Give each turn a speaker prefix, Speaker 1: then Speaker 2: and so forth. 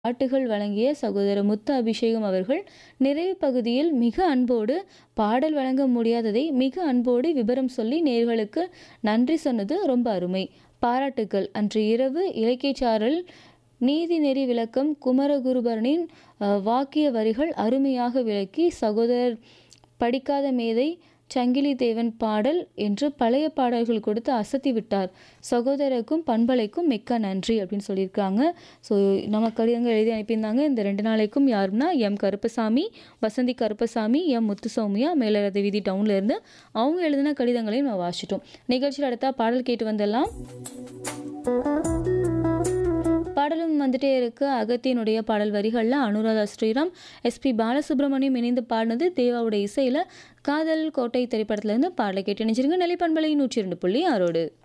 Speaker 1: பாட்டுகள் வழங்கிய சகோதரர் முத்து அபிஷேகம் அவர்கள் நிறைவு பகுதியில் மிக அன்போடு பாடல் வழங்க முடியாததை மிக அன்போடு விபரம் சொல்லி நேர்களுக்கு நன்றி சொன்னது ரொம்ப அருமை பாராட்டுக்கள் அன்று இரவு இலக்கியச்சாரல் நீதிநெறி விளக்கம் குமரகுருபரனின் அஹ், வாக்கிய வரிகள் அருமையாக விளக்கி சகோதரர் படிக்காத மேதை சங்கிலி தேவன் பாடல் என்று பழைய பாடல்கள் கொடுத்து அசத்தி விட்டார் சகோதரருக்கும் பண்பலைக்கும் மிக்க நன்றி அப்படின்னு சொல்லியிருக்காங்க ஸோ நம்ம கடிதங்கள் எழுதி அனுப்பியிருந்தாங்க இந்த ரெண்டு நாளைக்கும் யாருன்னா எம் கருப்பசாமி வசந்தி கருப்பசாமி எம் முத்துசௌமியா மேலரத வீதி டவுன்ல இருந்து அவங்க எழுதின கடிதங்களையும் நம்ம வாசிட்டோம் நிகழ்ச்சியில் அடுத்தா பாடல் கேட்டு வந்துடலாம் பாடலும் வந்துட்டே இருக்கு அகத்தியனுடைய பாடல் வரிகளில் அனுராதா ஸ்ரீராம் எஸ்பி பாலசுப்ரமணியம் இணைந்து பாடினது தேவாவுடைய இசையில் காதல் கோட்டை திரைப்படத்துல இருந்து பாடலை கேட்டு நினைச்சிருங்க நிலைப்பண்பலை நூற்றி இரண்டு புள்ளி ஆறோடு